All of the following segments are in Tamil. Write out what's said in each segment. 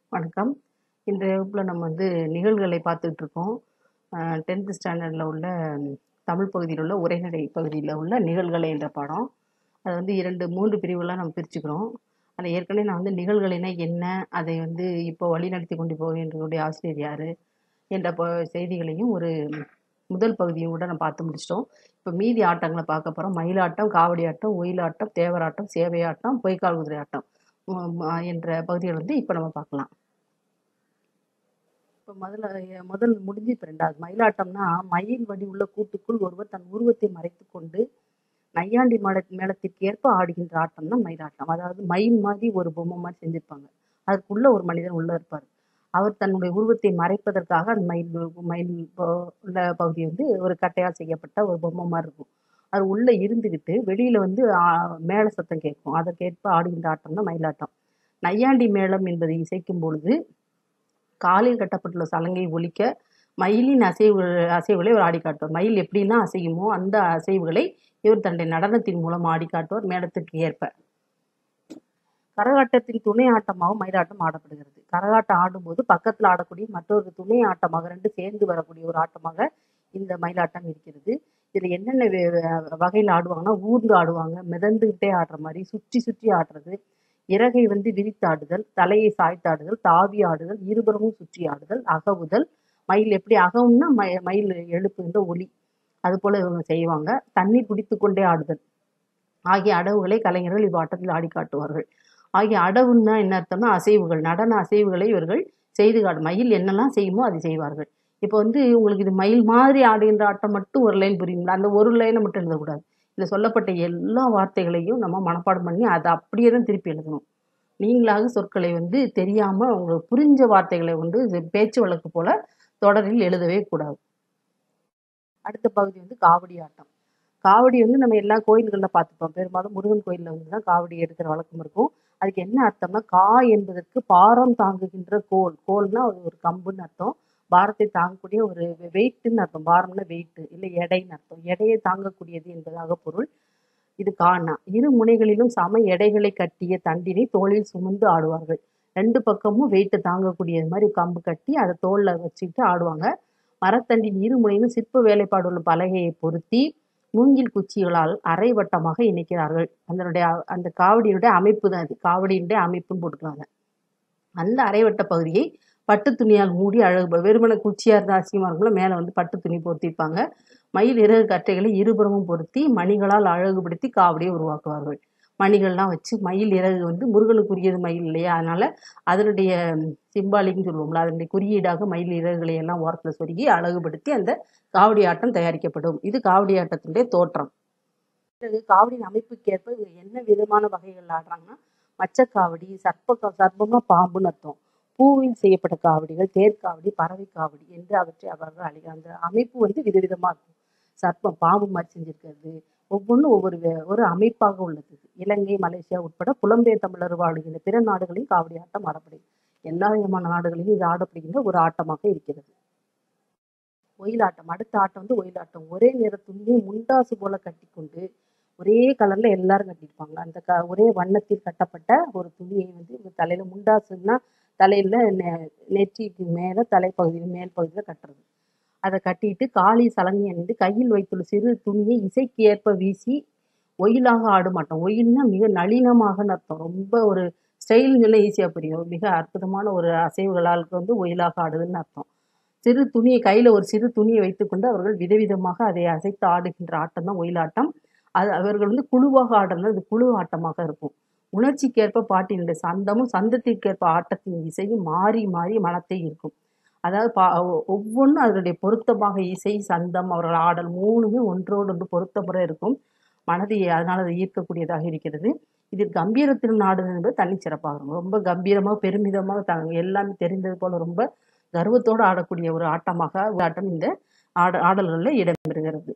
வணக்கம் இன்றைய வகுப்பில் நம்ம வந்து நிகழ்வுகளை பார்த்துட்டு இருக்கோம் டென்த்து ஸ்டாண்டர்டில் உள்ள ம், தமிழ் பகுதியில் உள்ள உரைநடை பகுதியில் உள்ள நிகழ்களை என்ற பாடம் அது வந்து இரண்டு மூன்று பிரிவுகளாக நம்ம பிரிச்சுக்கிறோம் அதில் ஏற்கனவே நான் வந்து நிகழ்வுகளைனா என்ன அதை வந்து இப்போ வழிநடத்தி கொண்டு போகின்றனுடைய ஆசிரியர் யார் என்ற ப செய்திகளையும் ஒரு முதல் பகுதியும் கூட நம்ம பார்த்து முடிச்சிட்டோம் இப்போ மீதி ஆட்டங்களை பார்க்க போகிறோம் மயிலாட்டம் காவடி ஆட்டம் ஒயிலாட்டம் தேவராட்டம் சேவையாட்டம் பொய்க்கால் குதிரை ஆட்டம் உம், ஆ, என்ற பகுதிகள் வந்து இப்போ நம்ம பார்க்கலாம் இப்போ முதல்ல எ- முதல் முடிஞ்சு இப்போ ரெண்டாவது மயிலாட்டம்னா மயில் வடி உள்ள கூட்டுக்குள் ஒருவர் தன் உருவத்தை மறைத்து கொண்டு நையாண்டி மட மேளத்திற்கு ஏற்ப ஆடுகின்ற ஆட்டம் தான் மயிலாட்டம் அதாவது மயில் மாதிரி ஒரு பொம்மை மாதிரி செஞ்சிருப்பாங்க அதுக்குள்ள ஒரு மனிதன் உள்ள இருப்பார் அவர் தன்னுடைய உருவத்தை மறைப்பதற்காக அந்த மயில் மயில் ப- உள்ள பகுதி வந்து ஒரு கட்டையால் செய்யப்பட்ட ஒரு பொம்மை மாதிரி இருக்கும் அது உள்ள இருந்துக்கிட்டு வெளியில வந்து ஆ, மேள சத்தம் கேட்கும் அதற்கேற்ப ஆடுகின்ற ஆட்டம் தான் மயிலாட்டம் நையாண்டி மேளம் என்பதை இசைக்கும் பொழுது காலில் கட்டப்பட்டுள்ள சலங்கை ஒலிக்க மயிலின் அசைவு அசைவுகளை இவர் ஆடி காட்டுவார் மயில் எப்படின்னா அசையுமோ அந்த அசைவுகளை இவர் தன்னுடைய நடனத்தின் மூலம் ஆடி காட்டுவார் மேளத்திற்கு ஏற்ப கரகாட்டத்தின் துணை ஆட்டமாகவும் மயிலாட்டம் ஆடப்படுகிறது கரகாட்டம் ஆடும்போது பக்கத்தில் ஆடக்கூடிய மற்றொரு துணை ஆட்டமாக ரெண்டு சேர்ந்து வரக்கூடிய ஒரு ஆட்டமாக இந்த மயிலாட்டம் இருக்கிறது இதில் என்னென்ன வே- வே- வகையில் ஆடுவாங்கன்னா ஊர்ந்து ஆடுவாங்க மிதந்துகிட்டே ஆடுற மாதிரி சுற்றி சுற்றி ஆடுறது இறகை வந்து விரித்து ஆடுதல் தலையை சாய்த்து ஆடுதல் தாவி ஆடுதல் இருபுறமும் சுற்றி ஆடுதல் அகவுதல் மயில் எப்படி அகவும்னா ம மயில் எழுப்புகின்ற ஒலி அது போல இவங்க செய்வாங்க தண்ணி குடித்து கொண்டே ஆடுதல் ஆகிய அடவுகளை கலைஞர்கள் இவ்வாட்டத்தில் ஆடி காட்டுவார்கள் ஆகிய அடவுன்னா என்ன அர்த்தம்னா அசைவுகள் நடன அசைவுகளை இவர்கள் செய்து காட்டு மயில் என்னெல்லாம் செய்யுமோ அதை செய்வார்கள் இப்போ வந்து உங்களுக்கு இது மயில் மாதிரி ஆடுகின்ற ஆட்டம் மட்டும் ஒரு லைன் புரியுங்களா அந்த ஒரு லைனை மட்டும் எழுதக்கூடாது இதில் சொல்லப்பட்ட எல்லா வார்த்தைகளையும் நம்ம மனப்பாடம் பண்ணி அதை அப்படியே தான் திருப்பி எழுதணும் நீங்களாக சொற்களை வந்து தெரியாமல் உங்களுக்கு புரிஞ்ச வார்த்தைகளை வந்து இது பேச்சு வழக்கு போல தொடரில் எழுதவே கூடாது அடுத்த பகுதி வந்து காவடி ஆட்டம் காவடி வந்து நம்ம எல்லா கோயில்களில் பார்த்துப்போம் பெரும்பாலும் முருகன் கோயிலில் வந்து தான் காவடி எடுக்கிற வழக்கம் இருக்கும் அதுக்கு என்ன அர்த்தம்னா கா என்பதற்கு பாரம் தாங்குகின்ற கோல் கோல்னா அது ஒரு கம்புன்னு அர்த்தம் பாரத்தை தாங்கக்கூடிய ஒரு வெயிட்டுன்னு அர்த்தம் பாரம்னா வெயிட் இல்லை எடைன்னு அர்த்தம் எடையை தாங்கக்கூடியது என்பதாக பொருள் இது காணா இரு முனைகளிலும் சம எடைகளை கட்டிய தண்டினை தோளில் சுமந்து ஆடுவார்கள் ரெண்டு பக்கமும் வெயிட்டு தாங்கக்கூடியது மாதிரி கம்பு கட்டி அதை தோல்ல வச்சுக்கிட்டு ஆடுவாங்க மரத்தண்டின் இரு முனையிலும் சிற்ப வேலைப்பாடு உள்ள பலகையை பொருத்தி மூங்கில் குச்சிகளால் அரை வட்டமாக இணைக்கிறார்கள் அதனுடைய அ- அந்த காவடியினுடைய அமைப்பு தான் அது காவடியினுடைய அமைப்புன்னு போட்டுக்கலாங்க அந்த அரைவட்ட பகுதியை பட்டு துணியால் மூடி அழகு வெறுமன குச்சியாக இருந்தால் அசிங்கமாக இருக்கும்ல மேலே வந்து பட்டு துணி பொருத்திப்பாங்க மயில் இறகு கட்டைகளை இருபுறமும் பொருத்தி மணிகளால் அழகுபடுத்தி காவடியை உருவாக்குவார்கள் மணிகள்லாம் வச்சு மயில் இறகு வந்து முருகனுக்குரியது மயில் இல்லையா அதனால அதனுடைய சிம்பாலிக்னு சொல்லுவோம்ல அதனுடைய குறியீடாக மயில் இறகுகளை எல்லாம் ஓரத்தில் சொருகி அழகுபடுத்தி அந்த காவடி ஆட்டம் தயாரிக்கப்படும் இது காவடி ஆட்டத்தினுடைய தோற்றம் பிறகு காவடியின் அமைப்புக்கேற்ப இது என்ன விதமான வகைகள் ஆடுறாங்கன்னா மச்சக்காவடி சர்ப்ப சர்ப்பமா பாம்புன்னு அர்த்தம் பூவில் செய்யப்பட்ட காவடிகள் தேர்க்காவடி பறவை காவடி என்று அவற்றை அவர்கள் அழி அந்த அமைப்பு வந்து விதவிதமா இருக்கும் சர்ப்பம் பாம்பு மாதிரி செஞ்சிருக்கிறது ஒவ்வொன்றும் ஒவ்வொரு வே- ஒரு அமைப்பாக உள்ளது இலங்கை மலேசியா உட்பட புலம்பெயர் தமிழர் வாழுகின்ற பிற நாடுகளில் காவடி ஆட்டம் ஆடப்படுகிறது எல்லா விதமான நாடுகளிலும் இது ஆடப்படுகின்ற ஒரு ஆட்டமாக இருக்கிறது ஒயிலாட்டம் அடுத்த ஆட்டம் வந்து ஒயிலாட்டம் ஒரே நிற துணியை முண்டாசு போல கட்டிக்கொண்டு ஒரே கலர்ல எல்லாரும் கட்டியிருப்பாங்க அந்த க ஒரே வண்ணத்தில் கட்டப்பட்ட ஒரு துணியை வந்து இவங்க தலையில முண்டாசுன்னா தலையில நெ- நெற்றிக்கு மேல தலைப்பகுதியில் மேல் பகுதியில் கட்டுறது அதை கட்டிட்டு காளி சலங்கை அணிந்து கையில் வைத்துள்ள சிறு துணியை இசைக்கு ஏற்ப வீசி ஒயிலாக ஆட மாட்டோம் ஒயில்னா மிக நளினமாக அர்த்தம் ரொம்ப ஒரு ஸ்டைல் சொல்ல ஈஸியாக புரியும் மிக அற்புதமான ஒரு அசைவுகளால் வந்து ஒயிலாக ஆடுதுன்னு அர்த்தம் சிறு துணியை கையில் ஒரு சிறு துணியை வைத்துக்கொண்டு அவர்கள் விதவிதமாக அதை அசைத்து ஆடுகின்ற ஆட்டம் தான் ஒயிலாட்டம் அது அவர்கள் வந்து குழுவாக ஆடுறது அது குழு ஆட்டமாக இருக்கும் உணர்ச்சிக்கேற்ப பாட்டினுடைய சந்தமும் சந்தத்திற்கேற்ப ஆட்டத்தின் இசையும் மாறி மாறி மனத்தை இருக்கும் அதாவது பா ஒவ்வொன்றும் அதனுடைய பொருத்தமாக இசை சந்தம் அவர்கள் ஆடல் மூணுமே ஒன்றோடு ஒன்று பொருத்தமுறை இருக்கும் மனதை அதனால் அது ஈர்க்கக்கூடியதாக இருக்கிறது இதில் கம்பீரத்தின் நாடு என்பது தனிச்சிறப்பாக இருக்கும் ரொம்ப கம்பீரமாக பெருமிதமாக தாங்க எல்லாமே தெரிந்தது போல ரொம்ப கர்வத்தோடு ஆடக்கூடிய ஒரு ஆட்டமாக ஒரு ஆட்டம் இந்த ஆட ஆடல்களில் இடம்பெறுகிறது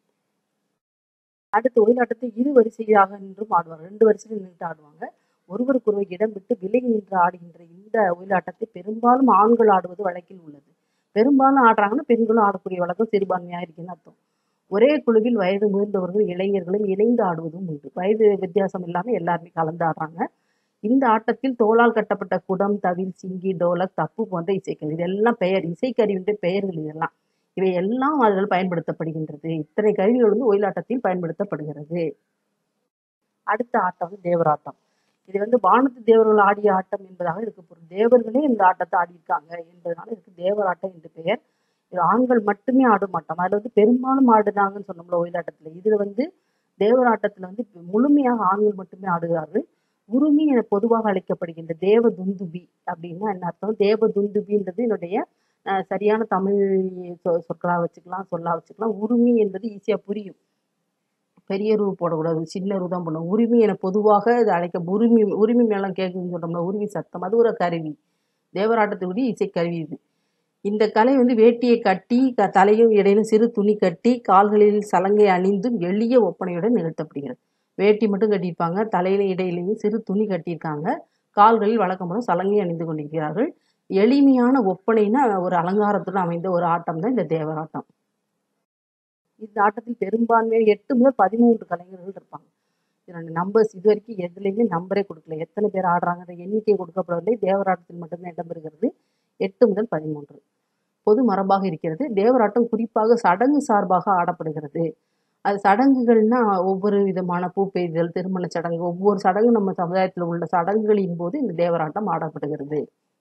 அடுத்து ஒயிலாட்டத்தை இரு வரிசையாக நின்றும் ஆடுவாங்க ரெண்டு வரிசையில் நின்று ஆடுவாங்க ஒருவருக்கொருவர் இடம் விட்டு விலகி நின்று ஆடுகின்ற இந்த ஒயிலாட்டத்தை பெரும்பாலும் ஆண்கள் ஆடுவது வழக்கில் உள்ளது பெரும்பாலும் ஆடுறாங்கன்னா பெண்களும் ஆடக்கூடிய வழக்கம் சிறுபான்மையாக இருக்குன்னு அர்த்தம் ஒரே குழுவில் வயது முதிர்ந்தவர்கள் இளைஞர்களும் இணைந்து ஆடுவதும் உண்டு வயது வித்தியாசம் இல்லாமல் எல்லாருமே கலந்து ஆடுறாங்க இந்த ஆட்டத்தில் தோளால் கட்டப்பட்ட குடம் தவில் சிங்கி டோலக் தப்பு போன்ற இசைக்கருவி இதெல்லாம் பெயர் இசைக்கருவியின் பெயர்கள் இதெல்லாம் இவை எல்லாம் அதில் பயன்படுத்தப்படுகின்றது இத்தனை கருவிகள் வந்து ஒயிலாட்டத்தில் பயன்படுத்தப்படுகிறது அடுத்த ஆட்டம் வந்து தேவராட்டம் இது வந்து வானத்து தேவர்கள் ஆடிய ஆட்டம் என்பதாக இதுக்கு பொருள் தேவர்களே இந்த ஆட்டத்தை ஆடியிருக்காங்க என்பதனால இதுக்கு தேவராட்டம் என்று பெயர் இது ஆண்கள் மட்டுமே ஆடும் ஆட்டம் அதுல வந்து பெரும்பாலும் ஆடுனாங்கன்னு சொன்னோம்ல ஒயிலாட்டத்துல இதுல வந்து தேவராட்டத்துல வந்து முழுமையாக ஆண்கள் மட்டுமே ஆடுகிறார்கள் உருமி என பொதுவாக அழைக்கப்படுகின்ற தேவ துந்துபி அப்படின்னா என்ன அர்த்தம் தேவ துந்துபின்றது என்னுடைய அஹ், சரியான தமிழ் சொ- சொற்களா வச்சுக்கலாம் சொல்லா வச்சுக்கலாம் உருமி என்பது ஈஸியா புரியும் பெரிய ரூ போடக்கூடாது சின்ன ரூ தான் போடணும் உரிமை என பொதுவாக இது அழைக்க உரிமை உரிமை மேளம் கேட்குதுன்னு சொல்றோம்ல உருவி சத்தம் அது ஒரு கருவி தேவராட்டத்துக்குரிய இசைக்கருவி இது இந்த கலை வந்து வேட்டியை கட்டி க- தலையும் இடையிலும் சிறு துணி கட்டி கால்களில் சலங்கை அணிந்தும் எளிய ஒப்பனையுடன் நிகழ்த்தப்படுகிறது வேட்டி மட்டும் கட்டியிருப்பாங்க தலையில இடையிலையும் சிறு துணி கட்டியிருக்காங்க கால்களில் வழக்கம் போல சலங்கை அணிந்து கொண்டிருக்கிறார்கள் எளிமையான ஒப்பனைனா ஒரு அலங்காரத்துடன் அமைந்த ஒரு ஆட்டம் தான் இந்த தேவராட்டம் இந்த ஆட்டத்தில் பெரும்பான்மையாக எட்டு முதல் பதிமூன்று கலைஞர்கள் இருப்பாங்க இதோட நம்பர்ஸ் இது வரைக்கும் எதுலையுமே நம்பரே கொடுக்கல எத்தனை பேர் ஆடுறாங்கன்ற எண்ணிக்கை கொடுக்கப்படவில்லை தேவராட்டத்தில் மட்டும்தான் இடம்பெறுகிறது எட்டு முதல் பதிமூன்று பொது மரபாக இருக்கிறது தேவராட்டம் குறிப்பாக சடங்கு சார்பாக ஆடப்படுகிறது அது சடங்குகள்னா ஒவ்வொரு விதமான பூ பெய்தல் திருமண சடங்கு ஒவ்வொரு சடங்கு நம்ம சமுதாயத்தில் உள்ள சடங்குகளின் போது இந்த தேவராட்டம் ஆடப்படுகிறது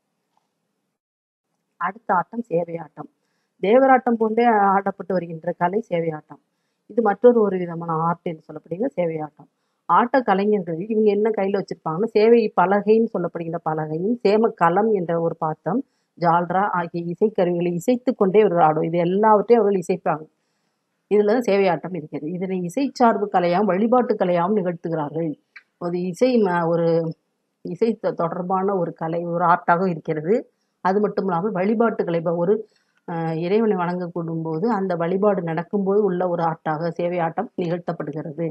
அடுத்த ஆட்டம் சேவையாட்டம் தேவராட்டம் போன்றே ஆடப்பட்டு வருகின்ற கலை சேவையாட்டம் இது மற்றொரு ஒரு விதமான ஆர்ட் என்று சொல்லப்படுகிற சேவையாட்டம் ஆட்ட கலைஞர்கள் இவங்க என்ன கையில் வச்சிருப்பாங்கன்னா சேவை பலகைன்னு சொல்லப்படுகின்ற பலகையும் சேம களம் என்ற ஒரு பாத்திரம் ஜால்ரா ஆகிய இசைக்கருவிகளை இசைத்து கொண்டே இவர்கள் ஆடும் இது எல்லாவற்றையும் அவர்கள் இசைப்பாங்க இதுல தான் சேவையாட்டம் இருக்கிறது இதனை இசை சார்பு கலையாகவும் வழிபாட்டு கலையாகவும் நிகழ்த்துகிறார்கள் ஒரு இசை ம- ஒரு இசை தொ- தொடர்பான ஒரு கலை ஒரு ஆர்ட்டாக இருக்கிறது அது மட்டும் இல்லாமல் வழிபாட்டு கலை இப்போ ஒரு அஹ், இறைவனை வணங்கக்கூடும் போது அந்த வழிபாடு நடக்கும்போது உள்ள ஒரு ஆட்டாக சேவை ஆட்டம் நிகழ்த்தப்படுகிறது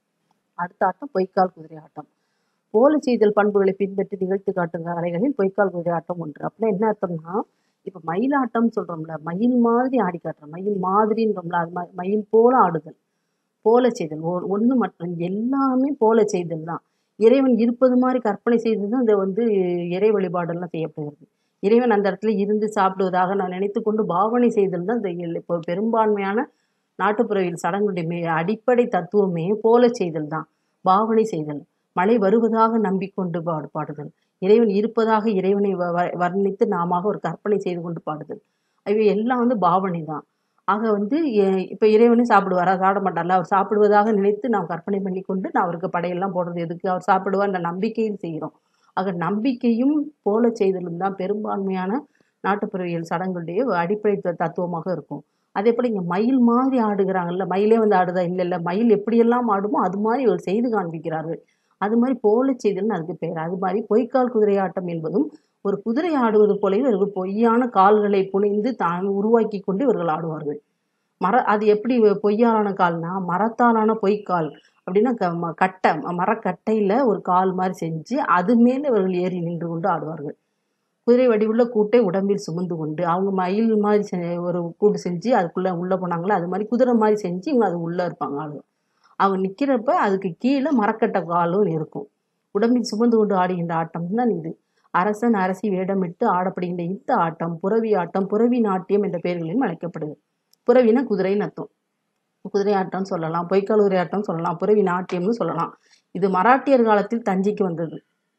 அடுத்த ஆட்டம் பொய்க்கால் குதிரை ஆட்டம் போல செய்தல் பண்புகளை பின்பற்றி நிகழ்த்து காட்டும் கலைகளில் பொய்க்கால் குதிரை ஆட்டம் ஒன்று அப்படின்னா என்ன அர்த்தம்னா இப்போ மயிலாட்டம் சொல்றோம்ல மயில் மாதிரி ஆடி காட்டுறோம் மயில் மாதிரின்றோம்ல அது ம- மயில் போல ஆடுதல் போல செய்தல் ஒ- ஒண்ணு மற்றும் எல்லாமே போல செய்தல் தான் இறைவன் இருப்பது மாதிரி கற்பனை செய்து தான் இந்த வந்து இறை வழிபாடெல்லாம் செய்யப்படுகிறது இறைவன் அந்த இடத்துல இருந்து சாப்பிடுவதாக நான் நினைத்து கொண்டு பாவனை செய்தல் தான் இந்த எல்- இப்போ பெரும்பான்மையான நாட்டுப்புறவியல் சடங்குடைய மே அடிப்படை தத்துவமே போல செய்தல் தான் பாவனை செய்தல் மழை வருவதாக நம்பிக்கொண்டு பாடு பாடுதல் இறைவன் இருப்பதாக இறைவனை வ- வ- வர்ணித்து நாமாக ஒரு கற்பனை செய்து கொண்டு பாடுதல் இவை எல்லாம் வந்து பாவனை தான் ஆக வந்து எ- இப்ப இறைவனே சாப்பிடுவாரா சாப்பிட மாட்டார்ல அவர் சாப்பிடுவதாக நினைத்து நாம் கற்பனை பண்ணி கொண்டு நான் அவருக்கு படையெல்லாம் போடுறது எதுக்கு அவர் சாப்பிடுவார் என்ற நம்பிக்கையில் செய்கிறோம் ஆக நம்பிக்கையும் போல செய்தலும் தான் பெரும்பான்மையான நாட்டுப்புறவியல் சடங்குடைய ஒரு அடிப்படை த- தத்துவமாக இருக்கும் அதே போல இங்க மயில் மாதிரி ஆடுகிறாங்கல்ல மயிலே வந்து ஆடுதா இல்ல இல்ல மயில் எப்படியெல்லாம் ஆடுமோ அது மாதிரி இவர் செய்து காண்பிக்கிறார்கள் அது மாதிரி போல செய்தல்னு அதுக்கு பெயர் அது மாதிரி பொய்க்கால் குதிரை ஆட்டம் என்பதும் ஒரு குதிரை ஆடுவது போலவே இவர்கள் பொய்யான கால்களை புனைந்து தான் உருவாக்கி கொண்டு இவர்கள் ஆடுவார்கள் மர அது எப்படி பொய்யாலான கால்னா மரத்தாலான பொய்க்கால் அப்படின்னா க- ம- கட்டை ம- மரக்கட்டையில ஒரு கால் மாதிரி செஞ்சு அது மேல இவர்கள் ஏறி நின்று கொண்டு ஆடுவார்கள் குதிரை வடிவுள்ள கூட்டை உடம்பில் சுமந்து கொண்டு அவங்க மயில் மாதிரி செ- ஒரு கூடு செஞ்சு அதுக்குள்ள உள்ள போனாங்களா அது மாதிரி குதிரை மாதிரி செஞ்சு இவங்க அது உள்ள இருப்பாங்க ஆளுங்க அவங்க நிக்கிறப்ப அதுக்கு கீழே மரக்கட்டை காலும் இருக்கும் உடம்பில் சுமந்து கொண்டு ஆடுகின்ற ஆட்டம் தான் இது அரசன் அரசி வேடமிட்டு ஆடப்படுகின்ற இந்த ஆட்டம் புறவி ஆட்டம் புறவி நாட்டியம் என்ற பெயர்களிலும் அழைக்கப்படுது புறவினா குதிரைன்னு அர்த்தம் குதிரை ஆட்டம் சொல்லலாம் பொய்க்கால் குதிரை ஆட்டம் சொல்லலாம் புறவி நாட்டியம்னு சொல்லலாம் இது மராட்டியர் காலத்தில் தஞ்சைக்கு வந்தது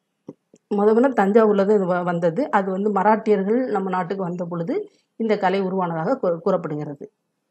முத முதல்ல தஞ்சாவூர்ல தான் இது வ- வந்தது அது வந்து மராட்டியர்கள் நம்ம நாட்டுக்கு வந்த பொழுது இந்த கலை உருவானதாக கூ- கூறப்படுகிறது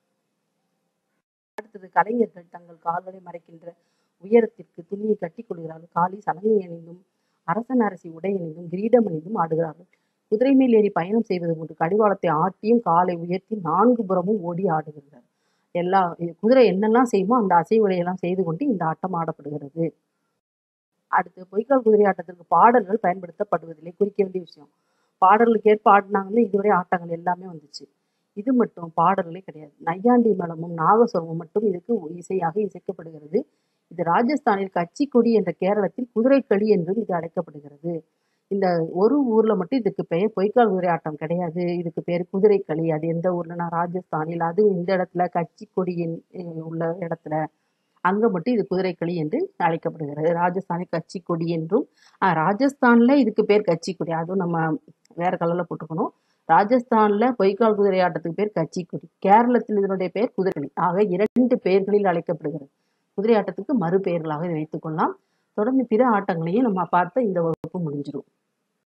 அடுத்தது கலைஞர்கள் தங்கள் கால்களை மறைக்கின்ற உயரத்திற்கு துணியை கட்டிக் கொள்கிறார்கள் காலில் சலங்கை அணிந்தும் அரசன் அரசி உடை அணிந்தும் கிரீடம் அணிந்தும் ஆடுகிறார்கள் குதிரை மேல் ஏறி பயணம் செய்வது போன்று கடிவாளத்தை ஆட்டியும் காலை உயர்த்தி நான்கு புறமும் ஓடி ஆடுகிறார் எல்லா குதிரை என்னெல்லாம் செய்யுமோ அந்த அசைவுகளை எல்லாம் செய்து கொண்டு இந்த ஆட்டம் ஆடப்படுகிறது அடுத்து பொய்க்கால் குதிரை ஆட்டத்திற்கு பாடல்கள் பயன்படுத்தப்படுவதில்லை குறிக்க வேண்டிய விஷயம் பாடல்களுக்கு ஏற்ப ஆடினாங்கன்னா இதுவரை ஆட்டங்கள் எல்லாமே வந்துச்சு இது மட்டும் பாடல்களே கிடையாது நையாண்டி மேளமும் நாகஸ்வரமும் மட்டும் இதுக்கு இசையாக இசைக்கப்படுகிறது இது ராஜஸ்தானில் கச்சிக்கொடி என்ற கேரளத்தில் குதிரைக்களி என்றும் இது அழைக்கப்படுகிறது இந்த ஒரு ஊர்ல மட்டும் இதுக்கு பெயர் பொய்க்கால் குதிரை ஆட்டம் கிடையாது இதுக்கு பேர் குதிரைக்களி அது எந்த ஊர்லனா ராஜஸ்தானில் அது இந்த இடத்துல கச்சிக்கொடியின் அஹ், உள்ள இடத்துல அங்க மட்டும் இது குதிரைக்களி என்று அழைக்கப்படுகிறது ராஜஸ்தானி கச்சி கொடி என்றும் ஆஹ் ராஜஸ்தான்ல இதுக்கு பேர் கச்சி கொடி அதுவும் நம்ம வேற கலர்ல போட்டுக்கணும் ராஜஸ்தான்ல பொய்க்கால் குதிரை ஆட்டத்துக்கு பேர் கச்சி கொடி கேரளத்தில் இதனுடைய பெயர் குதிரைக்களி ஆக இரண்டு பெயர்களில் அழைக்கப்படுகிறது குதிரை ஆட்டத்துக்கு மறு பெயர்களாக இதை வைத்துக்கொள்ளலாம் தொடர்ந்து பிற ஆட்டங்களையும் நம்ம பார்த்த இந்த வகுப்பு முடிஞ்சிடும்